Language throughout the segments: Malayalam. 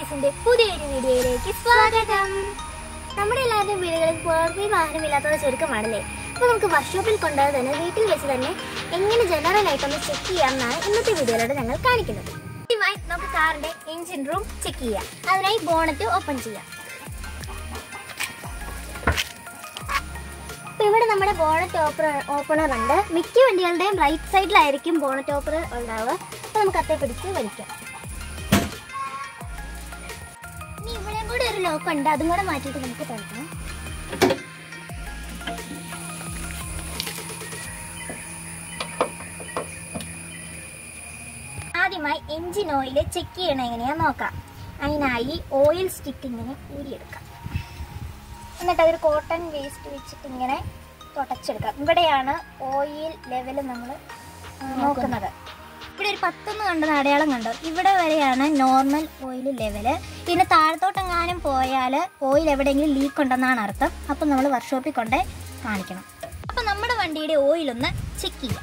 ബ്ലോഗ്സിന്റെ പുതിയൊരു വീഡിയോയിലേക്ക് സ്വാഗതം നമ്മുടെ എല്ലാവരുടെയും വീടുകളിൽ പുറമേ വാഹനമില്ലാത്തത് ചുരുക്കമാണല്ലേ അപ്പോൾ നമുക്ക് വർക്ക്ഷോപ്പിൽ കൊണ്ടുപോയി തന്നെ വീട്ടിൽ വെച്ച് തന്നെ എങ്ങനെ ജനറൽ ആയിട്ടൊന്ന് ചെക്ക് ചെയ്യാമെന്നാണ് ഇന്നത്തെ വീഡിയോയിലൂടെ ഞങ്ങൾ കാണിക്കുന്നത് ആദ്യമായി നമുക്ക് കാറിന്റെ എഞ്ചിൻ റൂം ചെക്ക് ചെയ്യാം അതിനായി ബോണറ്റ് ഓപ്പൺ ചെയ്യാം അപ്പൊ ഇവിടെ നമ്മുടെ ബോണറ്റ് ഓപ്പണർ ഓപ്പണർ ഉണ്ട് മിക്ക വണ്ടികളുടെയും റൈറ്റ് സൈഡിലായിരിക്കും ബോണറ്റ് ഓപ്പണർ ഉണ്ടാവുക അപ്പൊ നമുക്ക് അത്തേ പിടിച്ച് വലിക്കാം ഇനി ഇവിടെയും കൂടെ ഒരു ലോക്ക് ഉണ്ട് അതും കൂടെ മാറ്റിയിട്ട് നമുക്ക് തുറക്കാം ആദ്യമായി എഞ്ചിൻ ഓയിൽ ചെക്ക് ചെയ്യണം എങ്ങനെയാ നോക്കാം അതിനായി ഓയിൽ സ്റ്റിക്ക് ഇങ്ങനെ ഊരിയെടുക്കാം എന്നിട്ട് അതൊരു കോട്ടൺ വേസ്റ്റ് വെച്ചിട്ട് ഇങ്ങനെ തുടച്ചെടുക്കാം ഇവിടെയാണ് ഓയിൽ ലെവൽ നമ്മൾ നോക്കുന്നത് ഇവിടെ ഒരു പത്തൊന്ന് കണ്ടത് അടയാളം കണ്ടോ ഇവിടെ വരെയാണ് നോർമൽ ഓയിൽ ലെവല് ഇതിന് താഴത്തോട്ടെങ്ങാനും പോയാൽ ഓയിൽ എവിടെയെങ്കിലും ലീക്ക് ഉണ്ടെന്നാണ് അർത്ഥം അപ്പം നമ്മൾ വർക്ക്ഷോപ്പിൽ കൊണ്ടേ കാണിക്കണം അപ്പം നമ്മുടെ വണ്ടിയുടെ ഓയിൽ ഒന്ന് ചെക്ക് ചെയ്യാം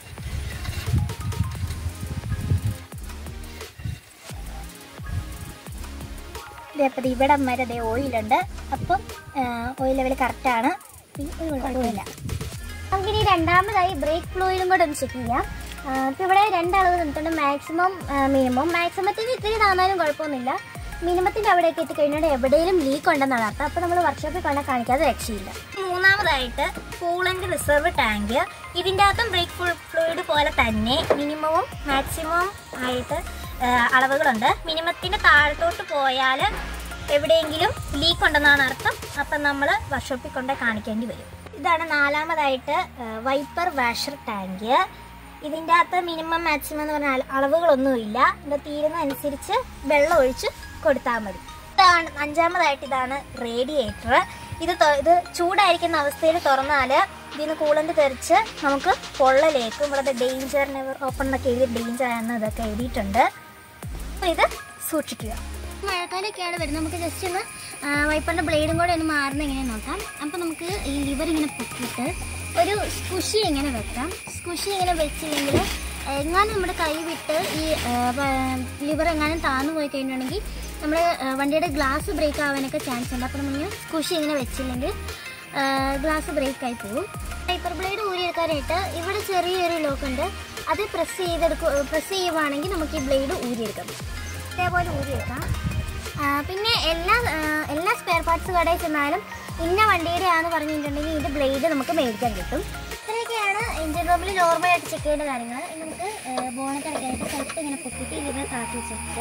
ഇതേപ്പത് ഇവിടം വരെ ദേ ഓയിലുണ്ട് അപ്പം ഓയിൽ ലെവൽ കറക്റ്റാണ് കുഴപ്പമില്ല നമുക്കിനി രണ്ടാമതായി ബ്രേക്ക് ഫ്ലൂയിലും കൂടെ ഒന്ന് ചെക്ക് ചെയ്യാം ഇപ്പം ഇവിടെ രണ്ടളവ് നിന്നിട്ടുണ്ട് മാക്സിമം മിനിമം മാക്സിമത്തിന് ഇത്തിരി താന്നാലും കുഴപ്പമൊന്നുമില്ല മിനിമത്തിൻ്റെ അവിടേക്ക് എത്തിക്കഴിഞ്ഞാൽ എവിടെയും ലീക്ക് ഉണ്ടെന്നാണ് അർത്ഥം അപ്പോൾ നമ്മൾ വർക്ക്ഷോപ്പിൽ കൊണ്ടാൽ കാണിക്കാതെ രക്ഷയില്ല മൂന്നാമതായിട്ട് കൂളൻ്റ് റിസർവ് ടാങ്ക് ഇതിൻ്റെ അകത്തും ബ്രേക്ക് ഫ്ലൂയിഡ് പോലെ തന്നെ മിനിമവും മാക്സിമവും ആയിട്ട് ആ, അളവുകളുണ്ട് മിനിമത്തിന് താഴത്തോട്ട് പോയാൽ എവിടെയെങ്കിലും ലീക്ക് ഉണ്ടെന്നാണ് അർത്ഥം അപ്പം നമ്മൾ വർക്ക്ഷോപ്പിൽ കൊണ്ട് കാണിക്കേണ്ടി വരും ഇതാണ് നാലാമതായിട്ട് വൈപ്പർ വാഷർ ടാങ്ക് ഇതിൻ്റെ അകത്ത് മിനിമം മാക്സിമം എന്ന് പറഞ്ഞാൽ അളവുകളൊന്നുമില്ല ഇത് തീരുന്നതനുസരിച്ച് വെള്ളം ഒഴിച്ച് കൊടുത്താൽ മതി ഇതാണ് അഞ്ചാമതായിട്ട് ഇതാണ് റേഡിയേറ്റർ ഇത് തൊ- ഇത് ചൂടായിരിക്കുന്ന അവസ്ഥയിൽ തുറന്നാൽ ഇതിന് കൂളൻ്റ് തെറിച്ച് നമുക്ക് പൊള്ളലേക്കും ഇവിടെ ഡേഞ്ചർ നെവർ ഓപ്പൺ എന്നൊക്കെ എഴുതി ഡേഞ്ചർ ആണെന്ന് ഇതൊക്കെ എഴുതിയിട്ടുണ്ട് അപ്പോൾ ഇത് സൂക്ഷിക്കുക മഴക്കാലൊക്കെയാണ് വരുന്നത് നമുക്ക് ജസ്റ്റ് ഒന്ന് വൈപ്പറിൻ്റെ ബ്ലേഡും കൂടെ ഒന്ന് മാറുന്ന എങ്ങനെ നോക്കാം അപ്പോൾ നമുക്ക് ഈ ലിവർ ഇങ്ങനെ പൊക്കിയിട്ട് ഒരു സ്കുഷി ഇങ്ങനെ വെക്കാം സ്കുഷി ഇങ്ങനെ വെച്ചില്ലെങ്കിൽ എങ്ങാനും നമ്മുടെ കൈ വിട്ട് ഈ ലിവർ എങ്ങാനും താന്നു പോയി കഴിഞ്ഞിട്ടുണ്ടെങ്കിൽ നമ്മുടെ ആ, വണ്ടിയുടെ ഗ്ലാസ് ബ്രേക്ക് ആവാനൊക്കെ ചാൻസ് ഉണ്ട് അപ്പോൾ നമ്മൾ സ്കുഷി ഇങ്ങനെ വെച്ചില്ലെങ്കിൽ ഗ്ലാസ് ബ്രേക്ക് ആയി പോകും ഹൈപ്പർ ബ്ലേഡ് ഊരിയെടുക്കാനായിട്ട് ഇവിടെ ചെറിയൊരു ലോക്ക് ഉണ്ട് അത് പ്രസ് ചെയ്തെടുക്കുക പ്രസ് ചെയ്യുവാണെങ്കിൽ നമുക്ക് ഈ ബ്ലേഡ് ഊരിയെടുക്കാം ഇതേപോലെ ഊരിയെടുക്കാം ആ, പിന്നെ എല്ലാ ആ, എല്ലാ സ്പെയർ പാർട്സ് കടയിൽ ചെന്നാലും ഇന്ന വണ്ടിയുടെ ആണെന്ന് പറഞ്ഞിട്ടുണ്ടെങ്കിൽ ഇതിൻ്റെ ബ്ലേഡ് നമുക്ക് മേടിക്കാൻ കിട്ടും ഇത്രയൊക്കെയാണ് എഞ്ചിൻ റൂമിൽ നോർമലായിട്ട് ചെക്ക് ചെയ്യേണ്ട കാര്യങ്ങൾ ഇനി നമുക്ക് ബോണറ്റ് അടയ്ക്കാനായിട്ട് സ്ഥലത്ത് ഇങ്ങനെ പൊക്കിയിട്ട് ഇതിനെ താത്തി വെച്ചിട്ട്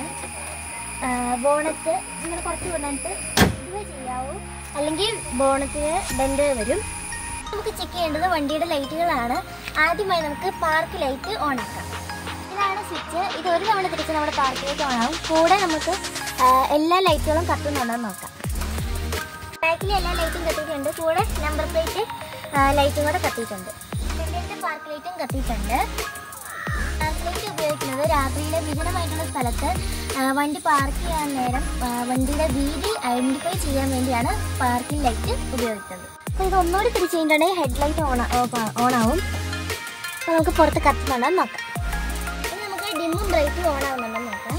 ബോണറ്റ് ഇങ്ങനെ കുറച്ച് കൊണ്ടിട്ട് ഇത് ചെയ്യാവൂ അല്ലെങ്കിൽ ബോണത്തിന് ബെൻഡ് വരും നമുക്ക് ചെക്ക് ചെയ്യേണ്ടത് വണ്ടിയുടെ ലൈറ്റുകളാണ് ആദ്യമായി നമുക്ക് പാർക്ക് ലൈറ്റ് ഓൺ ആക്കാം ഇതാണ് സ്വിച്ച് ഇത് ഒരു തവണ തിരിച്ച് നമ്മുടെ പാർക്ക് ലൈറ്റ് ഓൺ ആവും കൂടെ നമുക്ക് ആ, എല്ലാ ലൈറ്റുകളും കത്തുന്നുണ്ടെന്ന് നോക്കാം ബാക്കിൽ എല്ലാ ലൈറ്റും കത്തിയിട്ടുണ്ട് കൂടെ നമ്പർ പ്ലേറ്റ് ലൈറ്റും കൂടെ കത്തിയിട്ടുണ്ട് ഫ്രണ്ടിലത്തെ പാർക്ക് ലൈറ്റും കത്തിയിട്ടുണ്ട് പാർക്ക് ലൈറ്റ് ഉപയോഗിക്കുന്നത് രാത്രിയിലെ വിജനമായിട്ടുള്ള സ്ഥലത്ത് ആ, വണ്ടി പാർക്ക് ചെയ്യാൻ നേരം ആ, വണ്ടിയുടെ വീതി ഐഡന്റിഫൈ ചെയ്യാൻ വേണ്ടിയാണ് പാർക്കിംഗ് ലൈറ്റ് ഉപയോഗിക്കുന്നത് അപ്പോൾ ഇത് ഒന്നുകൂടി തിരിച്ച് കഴിഞ്ഞിട്ടുണ്ടെങ്കിൽ ഹെഡ് ലൈറ്റ് ഓൺ ഓൺ ആവും അപ്പോൾ നമുക്ക് പുറത്ത് കത്തുന്നുണ്ടെന്ന് നോക്കാം ഇനി നമുക്ക് ഡിമ്മും ബ്രൈറ്റും ഓൺ ആവുന്നുണ്ടെന്ന് നോക്കാം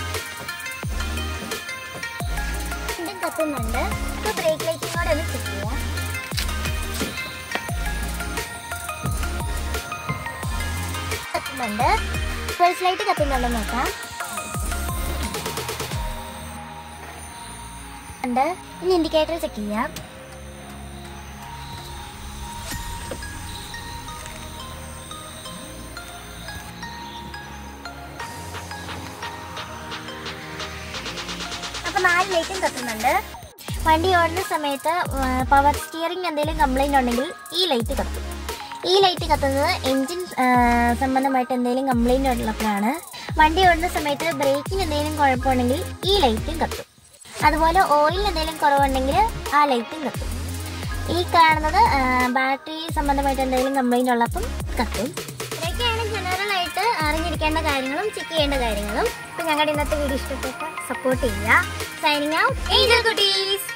രണ്ടും കത്തുന്നുണ്ട് ഇപ്പോൾ ബ്രേക്ക് ലൈറ്റും കൂടെ ഒന്ന് ചെക്ക് ചെയ്യാം കത്തുന്നുണ്ട് ഫേഴ്സ് ലൈറ്റ് കത്തുന്നുണ്ടെന്ന് നോക്കാം ഉണ്ട് ഇനി ഇൻഡിക്കേറ്റർ ചെക്ക് ചെയ്യാം അപ്പൊ നാല് ലൈറ്റും കത്തുന്നുണ്ട് വണ്ടി ഓടുന്ന സമയത്ത് പവർ സ്റ്റിയറിംഗ് എന്തെങ്കിലും കംപ്ലൈന്റ് ഉണ്ടെങ്കിൽ ഈ ലൈറ്റ് കത്തും ഈ ലൈറ്റ് കത്തുന്നത് എൻജിൻ സംബന്ധമായിട്ട് എന്തെങ്കിലും കംപ്ലൈന്റ് ഉള്ളപ്പോഴാണ് വണ്ടി ഓടുന്ന സമയത്ത് ബ്രേക്കിന് എന്തെങ്കിലും കുഴപ്പമുണ്ടെങ്കിൽ ഈ ലൈറ്റും കത്തും അതുപോലെ ഓയിൽ എന്തെങ്കിലും കുറവുണ്ടെങ്കിൽ ആ ലൈറ്റും കത്തും ഈ കാണുന്നത് ബാറ്ററി സംബന്ധമായിട്ട് എന്തെങ്കിലും കംപ്ലൈന്റ് ഉള്ളപ്പം കത്തും ഇതൊക്കെയാണ് ജനറൽ ആയിട്ട് അറിഞ്ഞിരിക്കേണ്ട കാര്യങ്ങളും ചെക്ക് ചെയ്യേണ്ട കാര്യങ്ങളും ഇപ്പൊ ഞങ്ങളുടെ ഇന്നത്തെ വീഡിയോ ഇഷ്ടപ്പെട്ട സപ്പോർട്ട് ചെയ്യുക സൈനിങ് ഔട്ട് ഏഞ്ചൽ കുട്ടീസ്